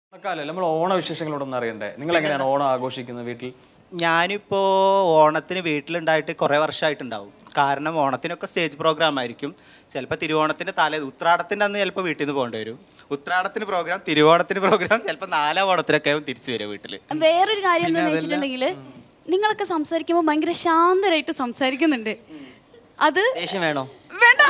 ഓണക്കാലം നമ്മൾ ഓണ വിശേഷങ്ങളോടൊന്നും അറിയണ്ടേ നിങ്ങൾ എങ്ങനെയാണ് ഓണം ആഘോഷിക്കുന്നത് വീട്ടിൽ ഞാനിപ്പോൾ ഓണത്തിന് വീട്ടിലുണ്ടായിട്ട് കുറേ വർഷമായിട്ടുണ്ടാവും കാരണം ഓണത്തിനൊക്കെ സ്റ്റേജ് പ്രോഗ്രാം ആയിരിക്കും ചിലപ്പോൾ തിരുവോണത്തിൻ്റെ തലേ ഉത്രാടത്തിൻ്റെ അന്ന് ചിലപ്പോൾ വീട്ടിൽ നിന്ന് പോകേണ്ടി വരും ഉത്രാടത്തിന് പ്രോഗ്രാം തിരുവോണത്തിന് പ്രോഗ്രാം ചിലപ്പോൾ നാലാം ഓണത്തിനൊക്കെ ആവും തിരിച്ചു വരും വീട്ടിൽ വേറൊരു കാര്യം എന്താണെന്ന് വെച്ചിട്ടുണ്ടെങ്കിൽ നിങ്ങളൊക്കെ സംസാരിക്കുമ്പോൾ ഭയങ്കര ശാന്തരായിട്ട് സംസാരിക്കുന്നുണ്ട് അത് ദേഷ്യം വേണോ വേണ്ട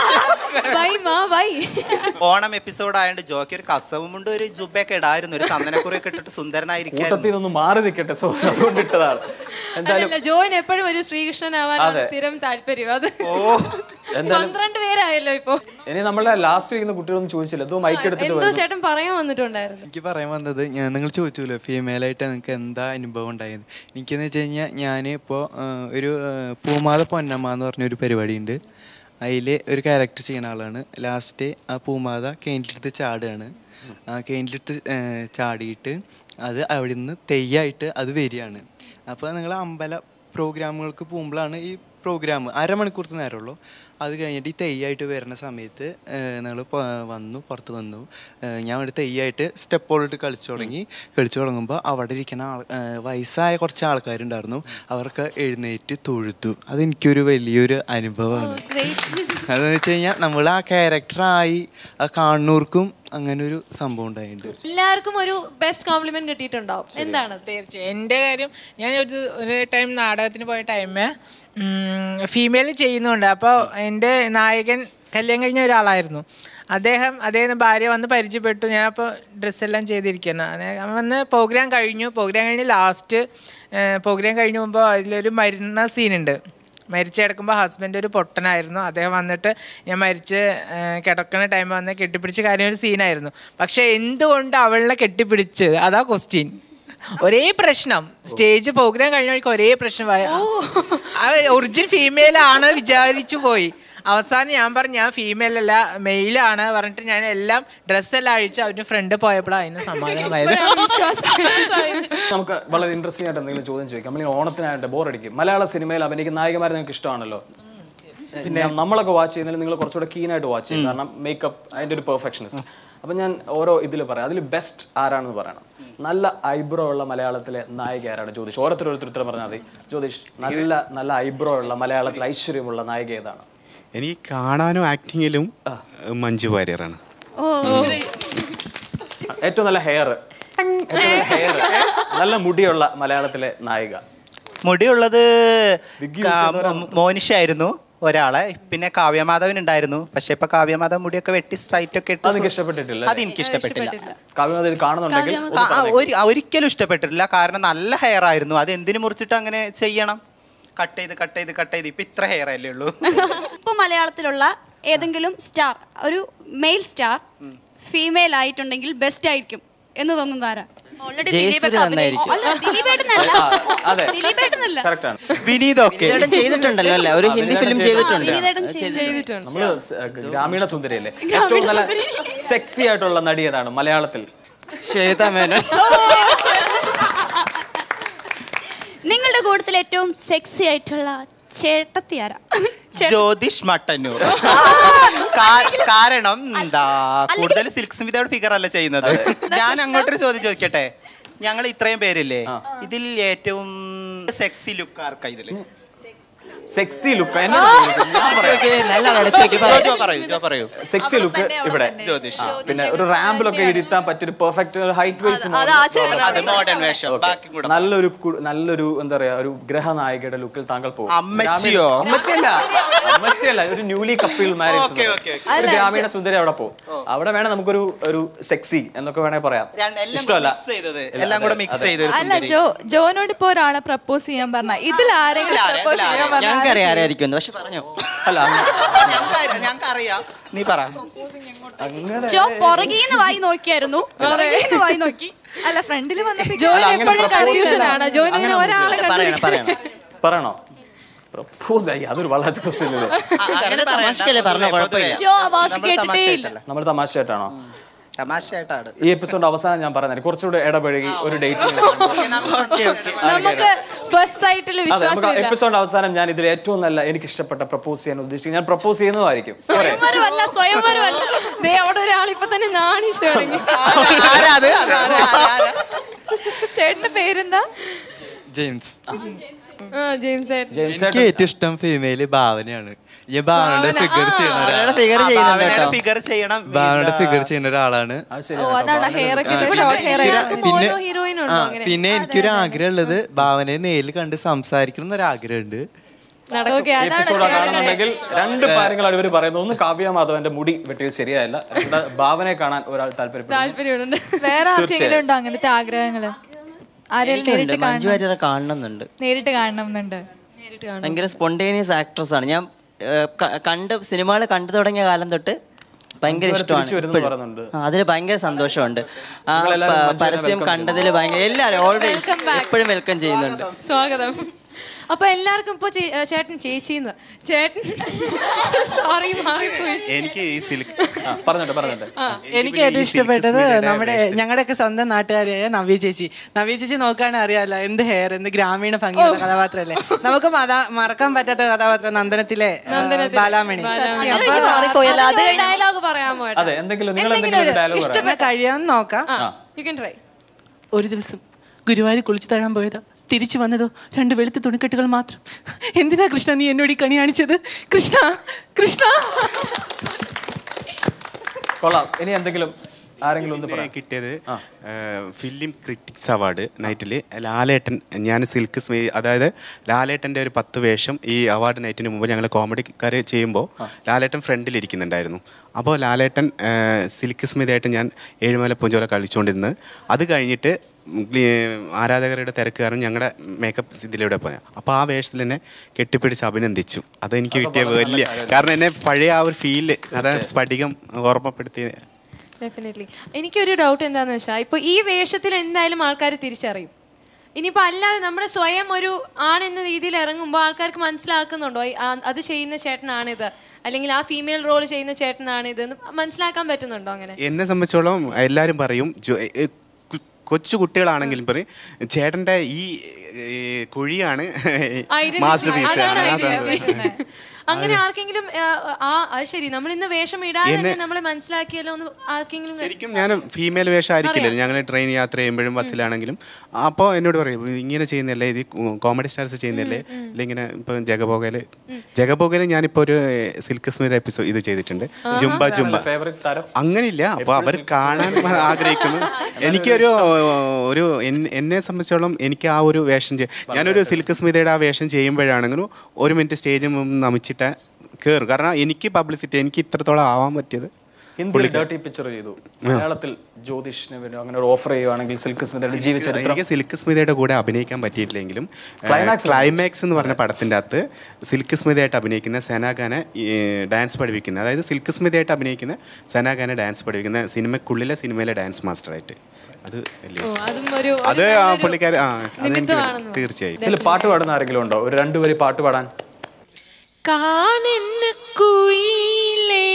വൈ മാ വൈ ഓണം എപ്പിസോഡ് ആയതുകൊണ്ട് ജോക്കി ഒരു കസവും കൊണ്ട് ഒരു ജുബയൊക്കെ ഇടായിരുന്നു ഒരു ചന്ദനക്കുറിയൊക്കെ ഇട്ടിട്ട് സുന്ദരനായിരിക്കും കൂട്ടത്തിൽ നിന്നൊന്നും മാറി നിൽക്കട്ടെ സോ അതുകൊണ്ട് ഇട്ടതാണ് എന്തായാലും അല്ലല്ല ജോയിൻ എപ്പോഴും ഒരു ശ്രീകൃഷ്ണനാവാനാണ് അതെ. സ്ഥിരം താല്പര്യം അത് എന്തായാലും പന്ത്രണ്ട് പേരായല്ലോ ഇപ്പൊ ഇനി നമ്മളെ ലാസ്റ്റ് ഇരിക്കുന്ന കുട്ടികളൊന്നും ചോദിച്ചില്ല എന്തോ മൈക്ക് എടുത്തിട്ട് എന്തോ വരുന്നു ചേട്ടൻ പറയാൻ വന്നിട്ടുണ്ടായിരുന്നു എനിക്ക് പറയാൻ വന്നത് ഞാൻ നിങ്ങൾ ചോദിച്ചല്ലോ ഫീമെയിലായിട്ട് നിങ്ങൾക്ക് എന്താ അനുഭവം ഉണ്ടായത് എനിക്കെന്ന് വെച്ച് കഴിഞ്ഞാൽ ഞാൻ ഇപ്പോൾ ഒരു ആ, പൂമാത പൊന്നമ്മ എന്ന് പറഞ്ഞൊരു പരിപാടിയുണ്ട് അതിൽ ഒരു ക്യാരക്ടർ ചെയ്യുന്ന ആളാണ് ലാസ്റ്റ് ആ പൂമാത കേന്ദ്രത്ത് ചാടുകയാണ് ആ കേന്ദ്രത്ത് ചാടിയിട്ട് അത് അവിടെ നിന്ന് തെയ്യായിട്ട് അത് വരികയാണ് അപ്പോൾ നിങ്ങൾ അമ്പല പ്രോഗ്രാമുകൾക്ക് പോകുമ്പോഴാണ് ഈ പ്രോഗ്രാം അരമണിക്കൂർത്തെ നേരമുള്ളൂ അത് കഴിഞ്ഞിട്ട് ഈ തെയ്യായിട്ട് വരുന്ന സമയത്ത് ഞങ്ങൾ വന്നു പുറത്ത് വന്നു ഏഹ് ഞാൻ അവിടെ തെയ്യായിട്ട് സ്റ്റെപ്പോളിട്ട് കളിച്ചു തുടങ്ങി കളിച്ചു തുടങ്ങുമ്പോൾ അവിടെ ഇരിക്കുന്ന ആൾ ഏഹ് വയസ്സായ കുറച്ച് ആൾക്കാരുണ്ടായിരുന്നു അവർക്ക് എഴുന്നേറ്റ് തൊഴുത്തു അതെനിക്കൊരു വലിയൊരു അനുഭവമാണ് അതെന്ന് വെച്ച് കഴിഞ്ഞാൽ നമ്മൾ ആ ക്യാരക്ടറായി ആ കാണുന്നവർക്കും അങ്ങനെ ഒരു സംഭവം ഉണ്ടായിട്ടുണ്ട് എല്ലാവർക്കും ഒരു ബെസ്റ്റ് കോംപ്ലിമെന്റ് കിട്ടിയിട്ടുണ്ടാവും എന്താണ് തീർച്ചയായും എൻ്റെ കാര്യം ഞാൻ ഒരു ഒരു ടൈം നാടകത്തിന് പോയ ടൈമ് ഫീമെയിൽ ചെയ്യുന്നുണ്ട് അപ്പോൾ എൻ്റെ നായകൻ കല്യാണം കഴിഞ്ഞ ഒരാളായിരുന്നു അദ്ദേഹം അദ്ദേഹം ഭാര്യ വന്ന് പരിചയപ്പെട്ടു ഞാൻ അപ്പോൾ ഡ്രസ്സെല്ലാം ചെയ്തിരിക്കുന്നു അദ്ദേഹം വന്ന് പ്രോഗ്രാം കഴിഞ്ഞു പ്രോഗ്രാം കഴിഞ്ഞ് ലാസ്റ്റ് പ്രോഗ്രാം കഴിഞ്ഞ് പോകുമ്പോൾ അതിലൊരു മരുന്ന സീനുണ്ട് മരിച്ചു കിടക്കുമ്പോൾ ഹസ്ബൻഡ് ഒരു പൊട്ടനായിരുന്നു അദ്ദേഹം വന്നിട്ട് ഞാൻ മരിച്ച് ഏഹ്, കിടക്കുന്ന ടൈം വന്ന് കെട്ടിപ്പിടിച്ച കാര്യം ഒരു സീനായിരുന്നു പക്ഷെ എന്തുകൊണ്ട് അവളെ കെട്ടിപ്പിടിച്ച് അതാ ക്വസ്റ്റ്യൻ ഒരേ പ്രശ്നം സ്റ്റേജ് പ്രോഗ്രാം കഴിഞ്ഞ വഴിക്ക് ഒരേ പ്രശ്നം ഒറിജിനൽ ഫീമെയിൽ ആണ് വിചാരിച്ചു പോയി അവസാനം ഞാൻ പറഞ്ഞു ഞാൻ ഫീമെയിൽ അല്ല മെയിലാണ് പറഞ്ഞിട്ട് ഞാൻ എല്ലാം ഡ്രസ്സെല്ലാം അഴിച്ച് അവൻ്റെ ഫ്രണ്ട് പോയപ്പോഴാണ് അതിന് സമാധാനമായത് നമുക്ക് വളരെ ഇൻട്രസ്റ്റിംഗ് ആയിട്ട് എന്തെങ്കിലും ചോദ്യം ചോദിക്കാം നമ്മൾ ഓണത്തിനായിട്ട് ബോർ അടിക്കും മലയാള സിനിമയിൽ അഭിനയിക്കുന്ന നായികമാരെ നിങ്ങൾക്ക് ഇഷ്ടമാണല്ലോ പിന്നെ നമ്മളൊക്കെ വാച്ച് ചെയ്യുന്നതിൽ നിങ്ങൾ കുറച്ചുകൂടെ keen ആയിട്ട് വാച്ച് ചെയ്യും കാരണം മേക്കപ്പ് അതിന്റെ ഒരു പെർഫെക്ഷനിസ്റ്റ് അപ്പൊ ഞാൻ ഓരോ ഇതിൽ പറയാം അതിൽ ബെസ്റ്റ് ആരാണെന്ന് പറയണം നല്ല ഐബ്രോ ഉള്ള മലയാളത്തിലെ നായിക ആരാണ് ജ്യോതിഷ് ഓരോരുത്തർ ഓരോരുത്തർ ഉത്തരം പറഞ്ഞാൽ മതി ജ്യോതിഷ് നല്ല നല്ല ഐബ്രോ ഉള്ള മലയാളത്തിൽ ഐശ്വര്യമുള്ള നായിക ഏതാണ് എനിക്ക് കാണാനും ആക്ടിങ്ങിലും മഞ്ജു വാര്യറാണ് ഏറ്റവും നല്ല ഹെയർ ഏറ്റവും നല്ല ഹെയർ നല്ല മുടിയുള്ള മലയാളത്തിലെ നായിക മുടിയുള്ളത് വിഗ്ഗി കാ- യൂസ് ചെയ്യുന്നവരാണ്. മോനിഷ ആയിരുന്നു ഒരാളെ പിന്നെ കാവ്യമാധവൻ ഉണ്ടായിരുന്നു പക്ഷെ ഇപ്പൊ കാവ്യമാധവൻ മുടിയൊക്കെ വെട്ടി സ്ട്രൈറ്റ് ഒക്കെ ഇട്ട് അത് എനിക്ക് ഇഷ്ടപ്പെട്ടിട്ടില്ല അത് എനിക്ക് ഇഷ്ടപ്പെട്ടില്ല കാവ്യം ഇത് കാണുന്നുണ്ടെങ്കിൽ ആ, ആ, ഒരു- ഒരിക്കലും ഇഷ്ടപ്പെട്ടിട്ടില്ല കാരണം നല്ല ഹെയർ ആയിരുന്നു അത് എന്തിനു മുറിച്ചിട്ട് അങ്ങനെ ചെയ്യണം കട്ട് ചെയ്ത് കട്ട് ചെയ്ത് കട്ട് ചെയ്ത് ഇപ്പൊ ഇത്ര ഹെയർ അല്ലേ ഉള്ളൂ ഇപ്പൊ മലയാളത്തിലുള്ള ഏതെങ്കിലും സ്റ്റാർ ഒരു മെയിൽ സ്റ്റാർ ഫീമെയിൽ ആയിട്ടുണ്ടെങ്കിൽ ബെസ്റ്റ് ആയിരിക്കും എന്ന് തോന്നുന്നത് ആരാ ഓൾറെഡി ദിലീപൊക്കെ അഭിനയിച്ചു അല്ല ദിലീപേട്ടനല്ല അതെ ദിലീപേട്ടനല്ല കറക്റ്റ് ആണ് വിനീതൊക്കെ ചേട്ടൻ ചെയ്തിട്ടുണ്ടല്ലോ അല്ലേ ഒരു ഹിന്ദി ഫിലിം ചെയ്തിട്ടുണ്ട് വിനീതേട്ടൻ ചെയ്തു ചെയ്തിട്ടുണ്ട് നമ്മള് സ്- ഗ്രാമീണ സുന്ദരിയല്ലേ ഏറ്റവും നല്ല സെക്സി ആയിട്ടുള്ള നടി ഏതാണ് മലയാളത്തിൽ ശ്വേത മേനോൻ നിങ്ങളുടെ കൂട്ടത്തിൽ ഏറ്റവും സെക്സി ആയിട്ടുള്ള ചേട്ടത്തി ആരാ ജ്യോതിഷ് മട്ടന്നൂർ കാ- കാരണം എന്താ കൂടുതൽ സിൽക്ക് സ്മിതയുടെ ഫിഗർ അല്ല ചെയ്യുന്നത് ഞാൻ അങ്ങോട്ടൊരു ചോദ്യം ചോദിക്കട്ടെ ഞങ്ങൾ ഇത്രയും പേരില്ലേ ഇതിൽ ഏറ്റവും സെക്സി ലുക്ക് ആർക്കാ ഇതില് സെക്സി ലുക്ക് നല്ല ആളോട് ചോദിക്ക്, പറ. ജോ, ജോ പറയൂ ജോ പറയൂ സെക്സി ലുക്ക് ഇവിടെ ജ്യോതിഷ് ആ, പിന്നെ ഒരു റാമ്പിലൊക്കെ ഇരുത്താൻ പറ്റിയൊരു പെർഫെക്റ്റ് ഹൈറ്റ് വൈസ് അത് മോഡേൺ വേഷം ബാക്കി കൂടെ നല്ലൊരു കു- നല്ലൊരു എന്താ പറയാ ഒരു ഗ്രഹനായികയുടെ ലുക്കിൽ താങ്കൾ പോകും അമ്മച്ചിയോ? ഗ്രാമീണ- അമ്മച്ചിയല്ല അമ്മച്ചിയല്ല ഒരു newly couple Okay, marriage okay, ഒരു ഗ്രാമീണ സുന്ദരി അവിടെ പോകും അവിടെ വേണേ നമുക്കൊരു ഒരു സെക്സി എന്നൊക്കെ വേണേ പറയാം രണ്ട് എല്ലാം ഇഷ്ടമല്ല മിക്സ് ചെയ്തത് എല്ലാം കൂടെ മിക്സ് ചെയ്ത് ഒരു അല്ല സുന്ദരി. ജോ ജോനോട് ഇപ്പൊ ഒരാളെ പ്രപ്പോസ് ചെയ്യാൻ പറഞ്ഞ ഇതിൽ ആരെങ്കിലും ഇതിലാരെ? പ്രപ്പോസ് ചെയ്യാൻ ഇതിലാരെ? പറഞ്ഞാൽ ഞങ്ങൾക്കറിയാം ആരായിരിക്കും പക്ഷെ പറഞ്ഞോ അല്ല അങ്ങ- ഞങ്ങൾക്ക് ഞങ്ങൾക്ക് അറിയാം നീ പറ അങ്ങനെ ജോ പുറകീന്ന് വായി നോക്കിയായിരുന്നു പുറകീന്ന് വായി നോക്കി അല്ല ഫ്രണ്ടിൽ വന്നപ്പോ ജോയിൻ അങ്ങനെ എപ്പോഴും propose കൺഫ്യൂഷൻ ആണ് ചെയ്യണം. ജോയിൻ അങ്ങനെ ഇങ്ങനെ ഒരാളെ പറയണം പറയണം പറയണോ പ്രപ്പോസ് ആയി അതൊരു വളരെ ക്വസ്റ്റ്യൻ അല്ലേ അങ്ങനെ പറയണ്ട. തമാശക്കല്ലേ പറഞ്ഞോ, പൊതുവെ, കുഴപ്പമില്ല. ജോ ആ വാക്ക് നമ്മൾ കേട്ടിട്ടേ ഇല്ല തമാശയായിട്ടല്ല. നമ്മൾ തമാശയായിട്ടാണോ തമാശയായിട്ടാണ് ഈ എപ്പിസോഡ് അവസാനം ഞാൻ പറയുന്നത് കുറച്ചുകൂടെ ഇടപഴകി ഒരു ഡേറ്റ് നമുക്ക് ഫസ്റ്റ് സൈറ്റിൽ അതെ നമുക്ക് വിശ്വാസമില്ല എപ്പിസോഡ് അവസാനം ഞാൻ ഇതിൽ ഏറ്റവും നല്ല എനിക്ക് ഇഷ്ടപ്പെട്ട പ്രപ്പോസ് ചെയ്യാൻ ഉദ്ദേശിക്കുന്നത് ഞാൻ പ്രപ്പോസ് ചെയ്യുന്നതായിരിക്കും പോരെ? സ്വയംവരമല്ല സ്വയംവരമല്ല ദേ അവിടെ ഒരാൾ ഇപ്പൊ തന്നെ നാണിച്ചു തുടങ്ങി ആരാ അത്? അത് ആരാ? ചേട്ടന്റെ പേരെന്താ ജെയിംസ് ആ ജെയിംസ് ഏട്ടൻ. ജെയിംസ് എനിക്ക് ഏറ്റവും ഇഷ്ടം ഫീമെയില് ഭാവനയാണ് ഞാൻ ഭാവനയുടെ ഫിഗർ ചെയ്യുന്ന അവരുടെ ഒരാളാണ്. ഫിഗർ ചെയ്യുന്നുണ്ട് ഭാവനയുടെ കേട്ടോ ഫിഗർ ചെയ്യണം ഭാവനയുടെ ഫിഗർ ചെയ്യുന്ന ഒരാളാണ് അത് ഓ ശരിയാണ് അതാണ് ഹെയർ ഒക്കെ ഷോർട്ട് ഹെയർ എല്ലാവർക്കും പിന്നെ- ഓരോ ഹീറോയിൻ ആ ഉണ്ടോ അങ്ങനെ പിന്നെ എനിക്കൊരു ആഗ്രഹം ഉള്ളത് ഭാവനയെ നേരിൽ കണ്ട് സംസാരിക്കണം എന്നൊരു ആഗ്രഹമുണ്ട് ഓക്കെ അതാണ് എപ്പിസോഡ് ചേട്ടന്റെ കാണുന്നുണ്ടെങ്കിൽ രണ്ട് കാര്യങ്ങളാണ് ഇവർ പറയുന്നത് ഒന്ന് കാവ്യ മാധവന്റെ മുടി വെട്ടിയത് ശരിയായില്ല രണ്ട് ഭാവനയെ കാണാൻ ഒരാൾ താല്പര്യപ്പെടുന്നു താല്പര്യമുണ്ട് വേറെ ആർക്കെങ്കിലും ഉണ്ടോ അങ്ങനത്തെ ആഗ്രഹങ്ങള് ആരെങ്കിലും എനിക്കുണ്ട് നേരിട്ട് മഞ്ജു കാണണം വാര്യരെ കാണണമെന്നുണ്ട് നേരിട്ട് കാണണം എന്നുണ്ട് നേരിട്ട് കാണും ഭയങ്കര സ്പോണ്ടേനിയസ് ആക്ട്രസ് ആണ് ഞാൻ ഏഹ്, ക- കണ്ട് സിനിമകൾ കണ്ടു തുടങ്ങിയ കാലം തൊട്ട് ഭയങ്കര മഞ്ജു വാര്യർ ഇഷ്ടമാണ് തിരിച്ചു വരുന്നു ഇപ്പോഴും. പറയുന്നുണ്ട്. ആ, അതിൽ ഭയങ്കര സന്തോഷമുണ്ട് ആ നിങ്ങളെല്ലാവരും പ- മഞ്ജുവിനെ പരസ്യം welcome കണ്ടതിൽ ഭയങ്കര എല്ലാവരും ഓൾവേസ് Welcome back. എപ്പോഴും വെൽക്കം ചെയ്യുന്നുണ്ട് സ്വാഗതം അപ്പൊ എല്ലാവർക്കും ഇപ്പൊ ചേ- ഏ, ചേട്ടൻ ചേച്ചിന്ന് ചേട്ടൻ സോറി മാറിപ്പോയി എനിക്ക് ഈ സിൽക്ക് ആ, പറഞ്ഞോട്ടെ പറഞ്ഞോട്ടെ എനിക്ക് ഏറ്റവും ഇഷ്ടപ്പെട്ടത് നമ്മുടെ ഞങ്ങളുടെയൊക്കെ സ്വന്തം നാട്ടുകാരിയായ നവ്യ ചേച്ചി നവ്യ ചേച്ചി നോക്കുകയാണെങ്കിൽ അറിയാലോ എന്ത് ഹെയർ എന്ത് ഗ്രാമീണ ഭംഗിയുള്ള കഥാപാത്രമല്ലേ നമുക്ക് മത- മറക്കാൻ പറ്റാത്ത കഥാപാത്രം നന്ദനത്തിലെ ആ, ബാലാമണി ഡയലോഗ് പറയാമോ ഏട്ടാ? അതെ എന്തെങ്കിലും നിങ്ങൾ എന്തെങ്കിലും എന്തെങ്കിലും ഒരു ഒരു ഡയലോഗ് പറയാം ഇഷ്ടപ്പെട്ട കഴിയാന്ന് നോക്കാം യു കൻ ട്രൈ ഒരു ദിവസം ഗുരുവായൂർ കുളിച്ചു തഴാൻ പോയതോ തിരിച്ചു വന്നതോ രണ്ട് വെളുത്ത തുണിക്കെട്ടുകൾ മാത്രം എന്തിനാ കൃഷ്ണ നീ എന്നോട് ഈ കണി കാണിച്ചത് കൃഷ്ണ കൃഷ്ണ കൊള്ളാം ഇനി എന്തെങ്കിലും ആരെങ്കിലും ഒന്ന് പറയാം കിട്ടിയത് ഫിലിം ക്രിറ്റിക്സ് അവാർഡ് നൈറ്റിൽ ലാലേട്ടൻ ഞാൻ സിൽക്ക് സ്മി അതായത് ലാലേട്ടൻ്റെ ഒരു പത്ത് വേഷം ഈ അവാർഡ് നൈറ്റിന് മുമ്പ് ഞങ്ങൾ കോമഡിക്കാർ ചെയ്യുമ്പോൾ ലാലേട്ടൻ ഫ്രണ്ടിൽ ഇരിക്കുന്നുണ്ടായിരുന്നു അപ്പോൾ ലാലേട്ടൻ ആ, സിൽക്ക് സ്മിതയായിട്ട് ഞാൻ ഏഴുമല പൂഞ്ചോല കളിച്ചുകൊണ്ടിരുന്നത് അത് കഴിഞ്ഞിട്ട് ഗ്ലി- ആരാധകരുടെ തിരക്ക് കാരണം ഞങ്ങളുടെ മേക്കപ്പ് ഇതിലൂടെ പോയ അപ്പോൾ ആ വേഷത്തിൽ എന്നെ കെട്ടിപ്പിടിച്ച് അഭിനന്ദിച്ചു അതെനിക്ക് കിട്ടിയ വലിയ കാരണം എന്നെ പഴയ ആ ഒരു ഫീല് അതായത് സ്ഫടികം ഓർമ്മപ്പെടുത്തിയ ഡെഫിനറ്റ്ലി എനിക്കൊരു ഡൗട്ട് എന്താന്ന് വെച്ചാൽ ഇപ്പൊ ഈ വേഷത്തിൽ എന്തായാലും ആൾക്കാർ തിരിച്ചറിയും ഇനിയിപ്പോ അല്ലാതെ നമ്മുടെ സ്വയം ഒരു ആണെന്ന രീതിയിൽ ഇറങ്ങുമ്പോൾ ആൾക്കാർക്ക് മനസ്സിലാക്കുന്നുണ്ടോ ഈ ആ- അത് ചെയ്യുന്ന ചേട്ടനാണിത് അല്ലെങ്കിൽ ആ ഫീമെയിൽ റോൾ ചെയ്യുന്ന ചേട്ടനാണിത് എന്ന് മനസ്സിലാക്കാൻ പറ്റുന്നുണ്ടോ അങ്ങനെ എന്നെ സംബന്ധിച്ചോളം എല്ലാവരും പറയും ജോ- എ- കു- കൊച്ചു കുട്ടികളാണെങ്കിലും പറയും ചേട്ടൻ്റെ ഈ ഏ, കുഴിയാണ് മാസ്റ്റർ Identity. അതാണ് പീസ് identity. അങ്ങനെ ആർക്കെങ്കിലും ആ, ആ അത് ശരി നമ്മൾ ഇന്ന് വേഷം ഇടാതെ തന്നെ എന്നെ- നമ്മളെ മനസ്സിലാക്കിയല്ലോ എന്ന് ആർക്കെങ്കിലും ശരിക്കും ഞാൻ ഫീമെയിൽ വേഷം ആയിരിക്കില്ല ഞങ്ങൾ ട്രെയിൻ യാത്ര ചെയ്യുമ്പോഴും ബസ്സിലാണെങ്കിലും അപ്പോൾ എന്നോട് പറയും ഇങ്ങനെ ചെയ്യുന്നല്ലേ ഇത് കോമഡി സ്റ്റാർസ് ചെയ്യുന്നല്ലേ അല്ലെങ്കിൽ ഇങ്ങനെ ഇപ്പം ജഗബോഗല് ജഗബോഗല് ഞാനിപ്പോൾ ഒരു സിൽക്ക് സ്മിർ എപ്പിസോഡ് ഇത് ചെയ്തിട്ടുണ്ട് ജുംബ ജുംബ ഫേവറേറ്റ് താരം അങ്ങനെയില്ല അപ്പോൾ അവർ കാണാൻ ആഗ്രഹിക്കുന്നു എനിക്കൊരു ഒരു എൻ- എന്നെ സംബന്ധിച്ചോളം എനിക്ക് ആ ഒരു വേഷം ചെയ്യ- ഞാനൊരു സിൽക്ക് സ്മിതയുടെ ആ വേഷം ചെയ്യുമ്പോഴാണെങ്കിലും ഒരു മിനിറ്റ് സ്റ്റേജിൽ മുമ്പ് നമിച്ചിട്ട് കയറും കാരണം എനിക്ക് പബ്ലിസിറ്റി എനിക്ക് ഇത്രത്തോളം ആവാൻ പറ്റിയത് ഹിന്ദിയിൽ ഡേർട്ടി പിക്ചർ ചെയ്തു മലയാളത്തിൽ ജ്യോതിഷിന് വേണ്ടി അങ്ങനെ ഒരു ഓഫർ ചെയ്യുവാണെങ്കിൽ സിൽക്ക് സ്മിതയുടെ ജീവചരിത്രം എനിക്ക് സിൽക്ക് സ്മിതയുടെ കൂടെ അഭിനയിക്കാൻ പറ്റിയിട്ടില്ലെങ്കിലും Climax ക്ലൈമാക്സ് എന്ന് പറഞ്ഞ പടത്തിൻ്റെ അകത്ത് സിൽക്ക് സ്മിതയായിട്ട് അഭിനയിക്കുന്ന സനാഖാനെ ഡാൻസ് പഠിപ്പിക്കുന്ന അതായത് സിൽക്ക് സ്മിതയായിട്ട് അഭിനയിക്കുന്ന സനാഖാനെ ഡാൻസ് പഠിപ്പിക്കുന്ന സിനിമക്കുള്ളിലെ സിനിമയിലെ ഡാൻസ് മാസ്റ്ററായിട്ട് അത് വലിയ ഓ, ഇഷ്ടം. അതും ഒരു ഒരു അത് ആ നല്ലൊരു പുള്ളിക്കാർ ആ അതെനിക്ക് നിമിത്തമാണെന്ന് തീർച്ചയായും ഇതിൽ പാട്ട് പാടുന്ന ആരെങ്കിലും ഉണ്ടോ ഒരു രണ്ടുപേര് പാട്ട് പാടാൻ കാനെന്ന കുയിലേ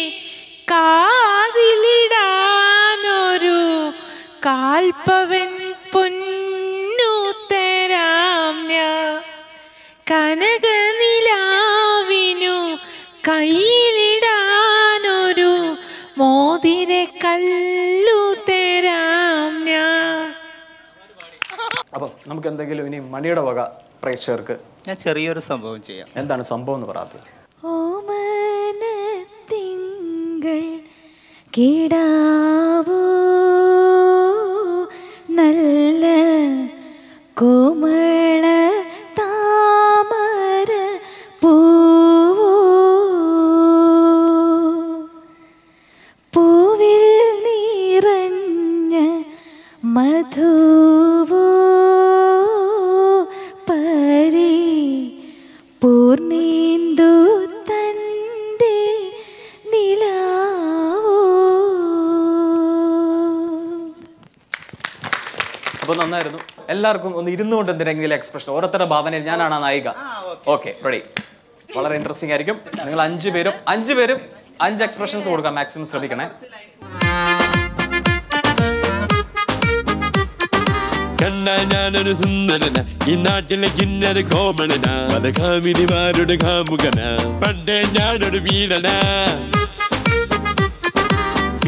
കാതിലിടാനൊരു കാൽപ്പവൻ പൊന്നു തരാം ഞാൻ കനകനിലാവിനു കയ്യിലിടാനൊരു മോതിര കല്ലു തരാം ഞാൻ അപ്പം നമുക്ക് എന്തെങ്കിലും ഇനി മണിയുടെ വക പ്രേക്ഷകർക്ക് ഞാൻ ചെറിയൊരു സംഭവം ചെയ്യാം എന്താണ് സംഭവം എന്ന് പറയാത്തത് ഓമനത്തിങ്കൾ കിടാവോ നല്ല കോമള താമര പൂവോ പൂവിൽ നിറഞ്ഞ മധുവോ പരി പൂർണേന്ദു തൻ്റെ നിലാവോ അപ്പോൾ നന്നായിരുന്നു എല്ലാവർക്കും ഒന്ന് ഇരുന്നുകൊണ്ട് എന്തിനെങ്കിലും എക്സ്പ്രഷൻ ഓരോരുത്തരുടെ ഭാവനയിൽ ഞാനാണ് ആ നായിക ഓക്കെ റെഡി വളരെ ഇൻട്രസ്റ്റിംഗ് ആയിരിക്കും നിങ്ങൾ അഞ്ച് പേരും അഞ്ച് പേരും അഞ്ച് എക്സ്പ്രഷൻസ് കൊടുക്കാം മാക്സിമം ശ്രമിക്കണേ കണ്ട ഞാനൊരു സുന്ദരന ഈ നാട്ടിലെ കിന്നര കോമണന മതകാമിനിമാരുടെ കാമുകന പണ്ടേ ഞാനൊരു വീടന